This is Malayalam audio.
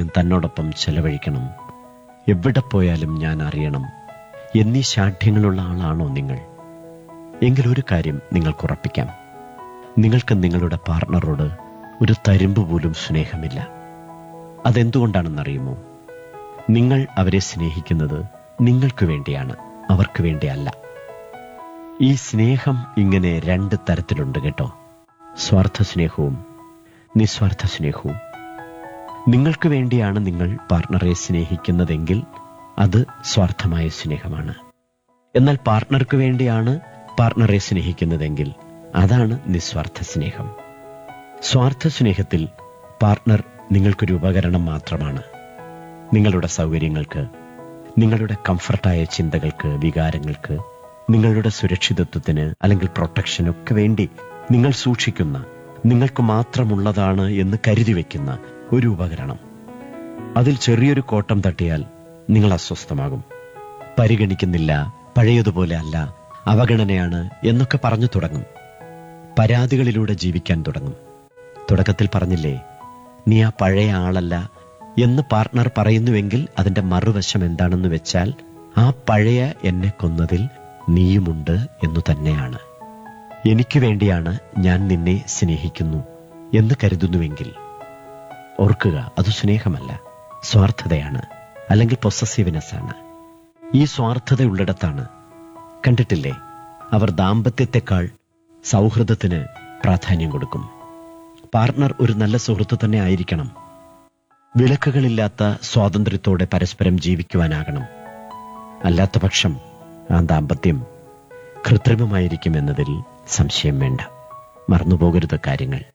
സമയം തന്നോടൊപ്പം ചെലവഴിക്കണം എവിടെ പോയാലും ഞാൻ അറിയണം എന്നീ ശാഠ്യങ്ങളുള്ള ആളാണോ നിങ്ങൾ എങ്കിൽ ഒരു കാര്യം നിങ്ങൾക്ക് ഉറപ്പിക്കാം നിങ്ങൾക്ക് നിങ്ങളുടെ പാർട്ണറോട് ഒരു തരിമ്പ് പോലും സ്നേഹമില്ല അതെന്തുകൊണ്ടാണെന്നറിയുമോ നിങ്ങൾ അവരെ സ്നേഹിക്കുന്നത് നിങ്ങൾക്ക് വേണ്ടിയാണ് അവർക്ക് വേണ്ടിയല്ല ഈ സ്നേഹം ഇങ്ങനെ രണ്ട് തരത്തിലുണ്ട് കേട്ടോ സ്വാർത്ഥ സ്നേഹവും നിസ്വാർത്ഥ സ്നേഹവും നിങ്ങൾക്ക് വേണ്ടിയാണ് നിങ്ങൾ പാർട്ണറെ സ്നേഹിക്കുന്നതെങ്കിൽ അത് സ്വാർത്ഥമായ സ്നേഹമാണ് എന്നാൽ പാർട്ണർക്ക് വേണ്ടിയാണ് പാർട്ണറെ സ്നേഹിക്കുന്നതെങ്കിൽ അതാണ് നിസ്വാർത്ഥ സ്നേഹം സ്വാർത്ഥ സ്നേഹത്തിൽ പാർട്ണർ നിങ്ങൾക്കൊരു ഉപകരണം മാത്രമാണ് നിങ്ങളുടെ സൗകര്യങ്ങൾക്ക് നിങ്ങളുടെ കംഫർട്ടായ ചിന്തകൾക്ക് വികാരങ്ങൾക്ക് നിങ്ങളുടെ സുരക്ഷിതത്വത്തിന് അല്ലെങ്കിൽ പ്രൊട്ടക്ഷനൊക്കെ വേണ്ടി നിങ്ങൾ സൂക്ഷിക്കുന്ന നിങ്ങൾക്ക് മാത്രമുള്ളതാണ് എന്ന് കരുതി വയ്ക്കുന്ന ഒരു ഉപകരണം അതിൽ ചെറിയൊരു കോട്ടം തട്ടിയാൽ നിങ്ങൾ അസ്വസ്ഥമാകും പരിഗണിക്കുന്നില്ല പഴയതുപോലെ അല്ല അവഗണനയാണ് എന്നൊക്കെ പറഞ്ഞു തുടങ്ങും പരാതികളിലൂടെ ജീവിക്കാൻ തുടങ്ങും തുടക്കത്തിൽ പറഞ്ഞില്ലേ നീ ആ പഴയ ആളല്ല എന്ന് പാർട്ണർ പറയുന്നുവെങ്കിൽ അതിന്റെ മറുവശം എന്താണെന്ന് വെച്ചാൽ ആ പഴയ എന്നെ കൊന്നതിൽ നീയുമുണ്ട് എന്നു തന്നെയാണ് എനിക്ക് വേണ്ടിയാണ് ഞാൻ നിന്നെ സ്നേഹിക്കുന്നു എന്ന് കരുതുന്നുവെങ്കിൽ ഓർക്കുക അത് സ്നേഹമല്ല സ്വാർത്ഥതയാണ് അല്ലെങ്കിൽ പൊസസീവ്നെസ് ആണ് ഈ സ്വാർത്ഥതയുള്ളിടത്താണ് കണ്ടിട്ടില്ലേ അവർ ദാമ്പത്യത്തെക്കാൾ സൗഹൃദത്തിന് പ്രാധാന്യം കൊടുക്കും പാർട്ണർ ഒരു നല്ല സുഹൃത്ത് തന്നെ ആയിരിക്കണം വിലക്കുകളില്ലാത്ത സ്വാതന്ത്ര്യത്തോടെ പരസ്പരം ജീവിക്കുവാനാകണം അല്ലാത്ത പക്ഷം ആ ദാമ്പത്യം കൃത്രിമമായിരിക്കുമെന്നതിൽ സംശയം വേണ്ട മറന്നുപോകരുത് കാര്യങ്ങൾ